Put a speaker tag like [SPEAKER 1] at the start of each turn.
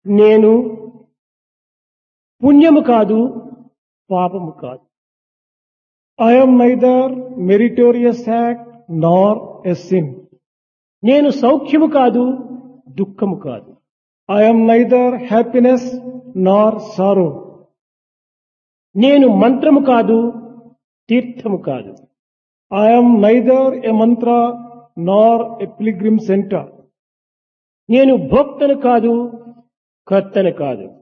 [SPEAKER 1] నేను పుణ్యము కాదు పాపము కాదు
[SPEAKER 2] I am neither meritorious act nor a sin.
[SPEAKER 1] నేను సౌఖ్యము కాదు దుఃఖము కాదు
[SPEAKER 2] I am neither happiness nor sorrow.
[SPEAKER 1] నేను మంత్రము కాదు తీర్థము కాదు
[SPEAKER 2] I am neither a mantra nor a pilgrim center.
[SPEAKER 1] నేను భోక్తను కాదు కర్తను కాదు